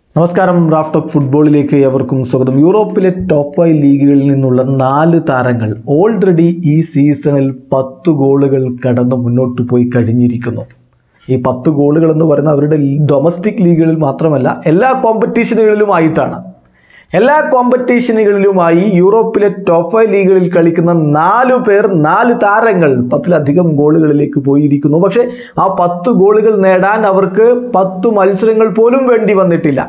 നമസ്കാരം raft of ഫുട്ബോളിലേക്ക് എവർക്കും സ്വാഗതം യൂറോപ്പിലെ ടോപ്പ് ഫൈവ് ലീഗുകളിൽ നിന്നുള്ള നാല് താരങ്ങൾ ഓൾറെഡി ഈ സീസണിൽ പത്ത് ഗോളുകൾ കടന്ന് മുന്നോട്ട് പോയി കഴിഞ്ഞിരിക്കുന്നു ഈ പത്ത് ഗോളുകൾ എന്ന് പറയുന്ന അവരുടെ ഡൊമസ്റ്റിക് ലീഗുകളിൽ മാത്രമല്ല എല്ലാ കോമ്പറ്റീഷനുകളിലുമായിട്ടാണ് എല്ലാ കോമ്പറ്റീഷനുകളിലുമായി യൂറോപ്പിലെ ടോപ്പ് ഫൈവ് ലീഗുകളിൽ കളിക്കുന്ന നാലു പേർ നാല് താരങ്ങൾ പത്തിലധികം ഗോളുകളിലേക്ക് പോയിരിക്കുന്നു പക്ഷേ ആ പത്ത് ഗോളുകൾ നേടാൻ അവർക്ക് പത്ത് മത്സരങ്ങൾ പോലും വേണ്ടി വന്നിട്ടില്ല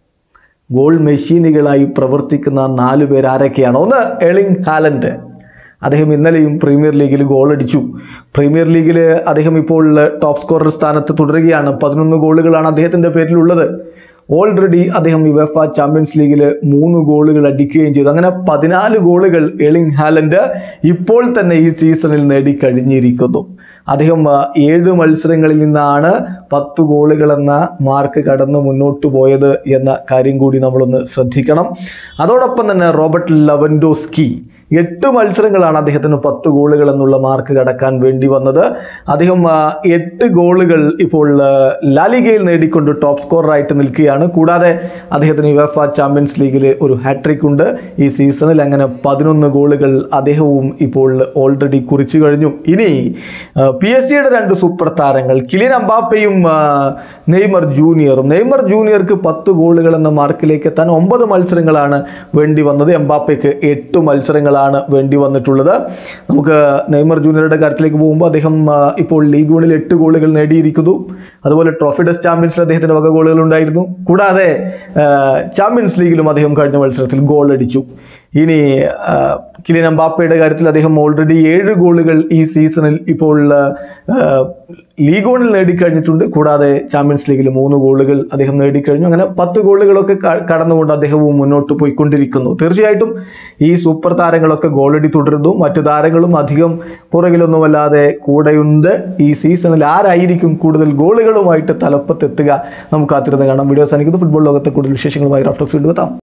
ഗോൾ മെഷീനുകളായി പ്രവർത്തിക്കുന്ന നാല് പേർ ആരൊക്കെയാണ് ഒന്ന് എളിങ് ഹാലൻഡ് അദ്ദേഹം ഇന്നലെയും പ്രീമിയർ ലീഗിൽ ഗോൾ അടിച്ചു പ്രീമിയർ ലീഗിൽ അദ്ദേഹം ഇപ്പോൾ ടോപ്പ് സ്കോറർ സ്ഥാനത്ത് തുടരുകയാണ് പതിനൊന്ന് ഗോളുകളാണ് അദ്ദേഹത്തിൻ്റെ പേരിലുള്ളത് ഓൾറെഡി അദ്ദേഹം യുവഫ ചാമ്പ്യൻസ് ലീഗിൽ മൂന്ന് ഗോളുകൾ അടിക്കുകയും ചെയ്തു അങ്ങനെ പതിനാല് ഗോളുകൾ എളിങ് ഹാലൻഡ് ഇപ്പോൾ തന്നെ ഈ സീസണിൽ നേടിക്കഴിഞ്ഞിരിക്കുന്നു അദ്ദേഹം ആ, ഏഴ് മത്സരങ്ങളിൽ നിന്നാണ് പത്ത് ഗോളുകൾ എന്ന മാർക്ക് കടന്ന് മുന്നോട്ട് പോയത് എന്ന കാര്യം കൂടി നമ്മളൊന്ന് ശ്രദ്ധിക്കണം അതോടൊപ്പം തന്നെ റോബർട്ട് ലവൻഡോസ്കി എട്ട് മത്സരങ്ങളാണ് അദ്ദേഹത്തിന് പത്ത് ഗോളുകൾ എന്നുള്ള മാർക്ക് കടക്കാൻ വേണ്ടി വന്നത് അദ്ദേഹം ആ, എട്ട് ഗോളുകൾ ഇപ്പോൾ ആ, ലാലിഗയിൽ നേടിക്കൊണ്ട് ടോപ്പ് സ്കോററായിട്ട് നിൽക്കുകയാണ് കൂടാതെ അദ്ദേഹത്തിന് യുവഫ ചാമ്പ്യൻസ് ലീഗിൽ ഒരു ഹാട്രിക് ഉണ്ട് ഈ സീസണിൽ അങ്ങനെ പതിനൊന്ന് ഗോളുകൾ അദ്ദേഹവും ഇപ്പോൾ ഓൾറെഡി കുറിച്ചു കഴിഞ്ഞു ഇനി പി എസ് സിയുടെ രണ്ട് സൂപ്പർ താരങ്ങൾ കിലിൻ അമ്പാപ്പയും ആ, നെയ്മർ ജൂനിയറും നെയ്മർ ജൂനിയർക്ക് പത്ത് ഗോളുകൾ എന്ന മാർക്കിലേക്ക് എത്താൻ ഒമ്പത് മത്സരങ്ങളാണ് വേണ്ടി വന്നത് എംബാപ്പയ്ക്ക് എട്ട് മത്സരങ്ങളാണ് വേണ്ടി വന്നിട്ടുള്ളത് നമുക്ക് നെയ്മർ ജൂനിയറുടെ കാര്യത്തിലേക്ക് പോകുമ്പോൾ അദ്ദേഹം ആ, ഇപ്പോൾ ലീഗ് വണിൽ എട്ട് ഗോളുകൾ നേടിയിരിക്കുന്നു അതുപോലെ ട്രോഫി ഡെസ് ചാമ്പ്യൻസിൽ അദ്ദേഹത്തിൻ്റെ വക ഗോളുകൾ ഉണ്ടായിരുന്നു കൂടാതെ ആ, ചാമ്പ്യൻസ് ലീഗിലും അദ്ദേഹം കഴിഞ്ഞ മത്സരത്തിൽ ഗോൾ അടിച്ചു ഇനി ആ, കിലിൻ അമ്പാപ്പയുടെ കാര്യത്തിൽ അദ്ദേഹം ഓൾറെഡി ഏഴ് ഗോളുകൾ ഈ സീസണിൽ ഇപ്പോൾ ആ, ലീഗ് വണിൽ നേടിക്കഴിഞ്ഞിട്ടുണ്ട് കൂടാതെ ചാമ്പ്യൻസ് ലീഗിൽ മൂന്ന് ഗോളുകൾ അദ്ദേഹം നേടിക്കഴിഞ്ഞു അങ്ങനെ പത്ത് ഗോളുകളൊക്കെ ക- കടന്നുകൊണ്ട് അദ്ദേഹവും മുന്നോട്ട് പോയിക്കൊണ്ടിരിക്കുന്നു തീർച്ചയായിട്ടും ഈ സൂപ്പർ താരങ്ങളൊക്കെ ഗോളടി തുടരുന്നു മറ്റു താരങ്ങളും അധികം പുറകിലൊന്നുമല്ലാതെ കൂടെയുണ്ട് ഈ സീസണിൽ ആരായിരിക്കും കൂടുതൽ ഗോളുകളുമായിട്ട് തലപ്പത്തെത്തുക നമുക്ക് കാത്തിരുന്ന് കാണാം വീഡിയോ സാധിക്കുന്നത് ഫുട്ബോൾ ലോകത്തെ കൂടുതൽ വിശേഷങ്ങളുമായി റാഫ്റ്റോക്സ് വീണ്ടും എത്താം